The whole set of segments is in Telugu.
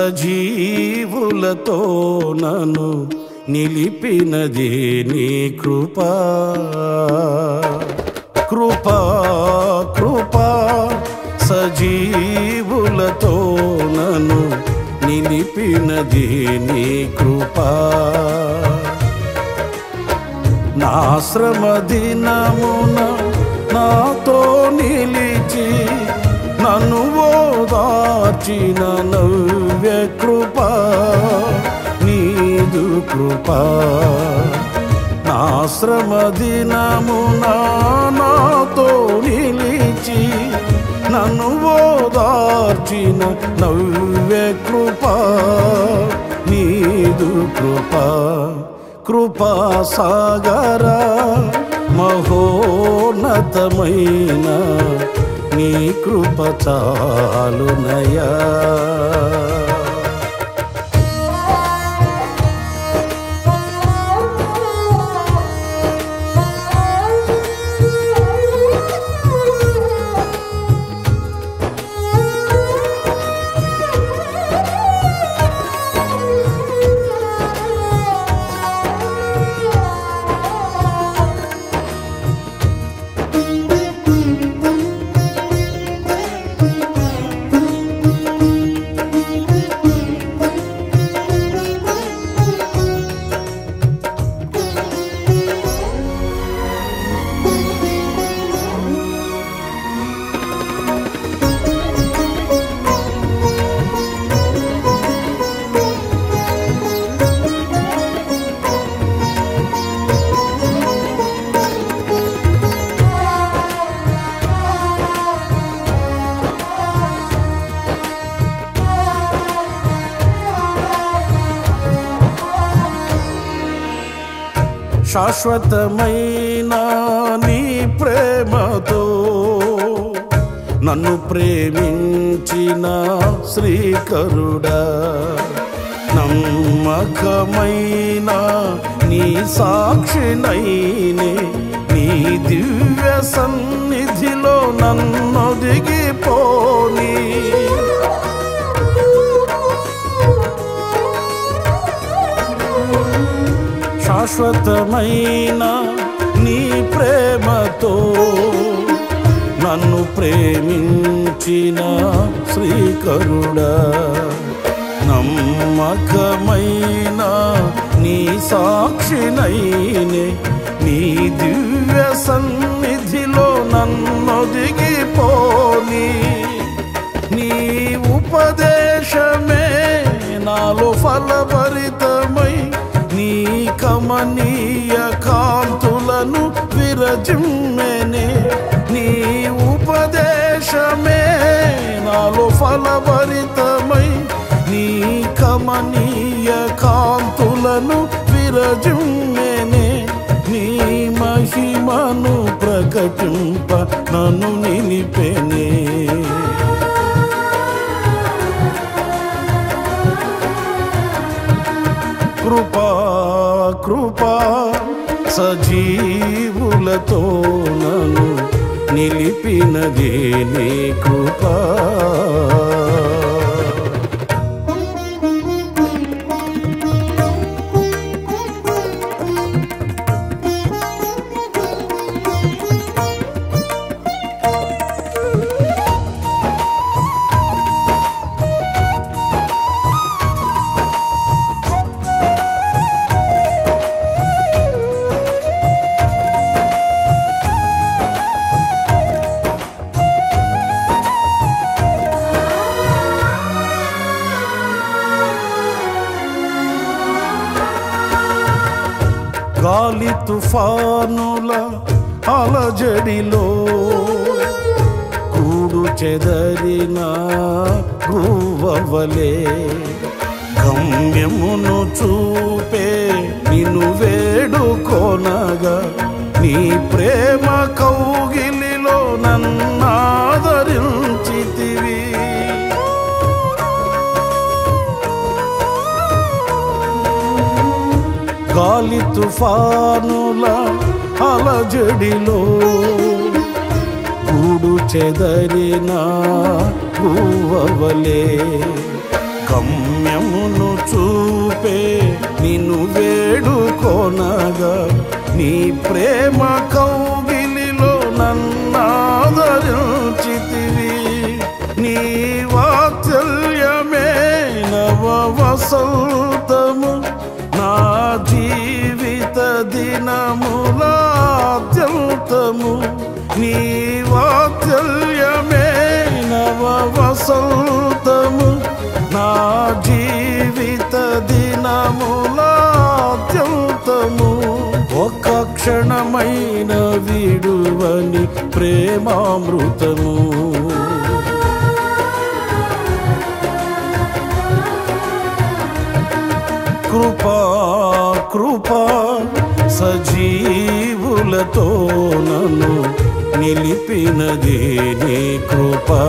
సజీవులతో నన్ను నిలిపినది నీ కృపా కృపా కృపా సజీవులతో నన్ను నిలిపినది నీ కృపా నా శ్రమ దినమున నాతో నిలిచి నన్ను ఓదార్చిన నవ్య కృప నీదు కృప నా శ్రమ దినమున నాతో నిలిచి నన్ను ఓదార్చిన నవ్య కృప నీదు కృప కృపా సాగర మహోన్నతమైన నీ కృప చాలునయా శాశ్వతమైన నీ ప్రేమతో నన్ను ప్రేమించిన శ్రీకరుడా నమ్మకమైన నీ సాక్షినైనే నీ దివ్య సన్నిధిలో నన్ను దిగిపోని శాశ్వతమైన నీ ప్రేమతో నన్ను ప్రేమించిన శ్రీకరుడా నమ్మకమైన నీ సాక్షినైనే నీ దివ్య సన్నిధిలో నన్ను దిగిపోని నీ ఉపదేశమే నాలో ఫలభరితమై నీ కమనీయ కాంతులను విరజిమ్మెనే నీ ఉపదేశమే నాలో ఫలభరితమై నీ కమనీయ కాంతులను విరజిమ్మెనే నీ మహిమను ప్రకటింప నన్ను నిలిపెనే కృపా కృపా సజీవులతో నన్ను నిలిపినదే నీ కృపా గాలి తుఫానుల అలజడిలో కూడు చెదరిన గువ్వవలే గమ్యమును చూపే నిన్ను వేడుకొనగా నీ ప్రేమ కౌగిలిలో నన్నాదరించితివి గాలి తుఫానుల అలజడిలో గూడు చెదరిన గువ్వవలే గమ్య గమ్యమును చూపే నిన్ను వేడుకొనగా నీ ప్రేమ కౌగిలిలో నన్నాదరించితివి నీ వాత్సల్యమే నవ వసంతము నా జీవిత దినములాద్యంతము నీ వాత్సల్యమే నవ వసంతము నా జీవిత దినములాద్యంతము ఒక్క క్షణమైన విడువని ప్రేమామృతము కృపా కృపా సజీవులతో నన్ను నిలిపినదే నీ కృపా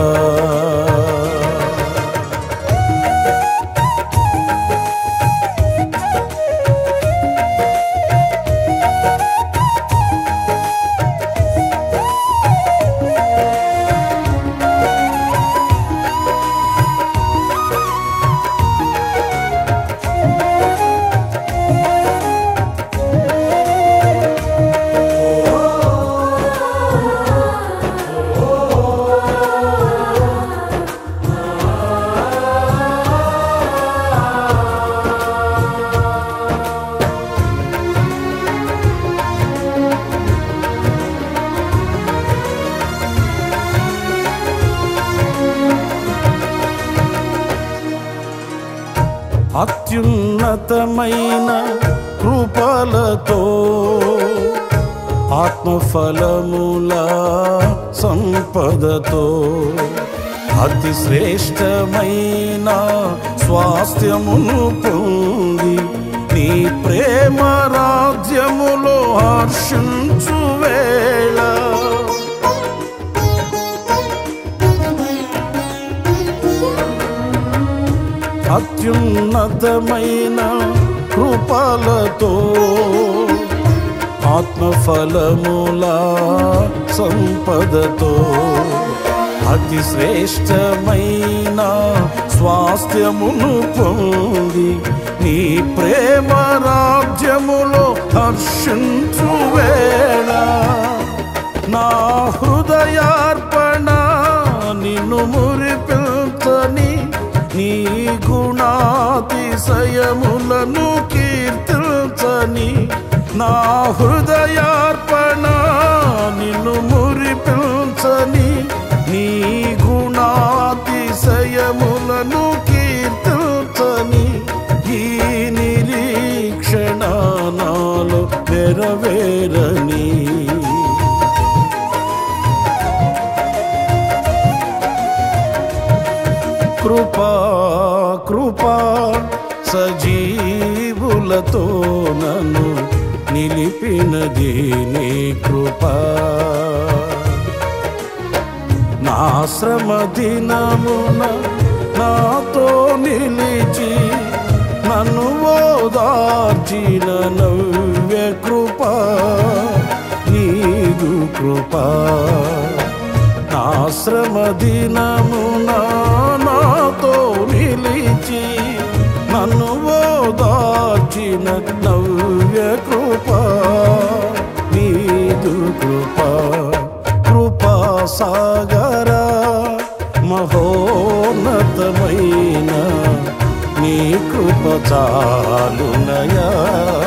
అత్యున్నతమైన కృపలతో ఆత్మఫలముల సంపదతో అతి శ్రేష్టమైన స్వాస్థ్యమును పొంది నీ ప్రేమ రాజ్యములో హర్షించు వేళ అత్యున్నతమైన కృపలతో ఆత్మఫలముల సంపదతో అతి శ్రేష్టమైన స్వాస్థ్యమును పొంది నీ ప్రేమ రాజ్యములో హర్షించు వేళ నా హృదయార్పణ నిన్ను మురిపించని నీ గుణాతిశయములను కీర్తించని నా హృదయార్పణ నిన్ను మురిపించని నీ గుణాతిశయములను కీర్తించని ఈ నిరీక్షణ నాలో నెరవేరని కృపా కృపా సజీవులతో నన్ను నిలిపినది నీ కృపా నా శ్రమ దినమున నాతో నిలిచి నన్ను ఓదార్చిన నవ్య కృపా నీదు కృపా నా శ్రమ దినమున నాతో నిలిచి నన్ను ఓదార్చిన నవ్య కృపా నీదు కృపా కృపా సాగరా మహోన్నతమైన నీ కృప చాలునయా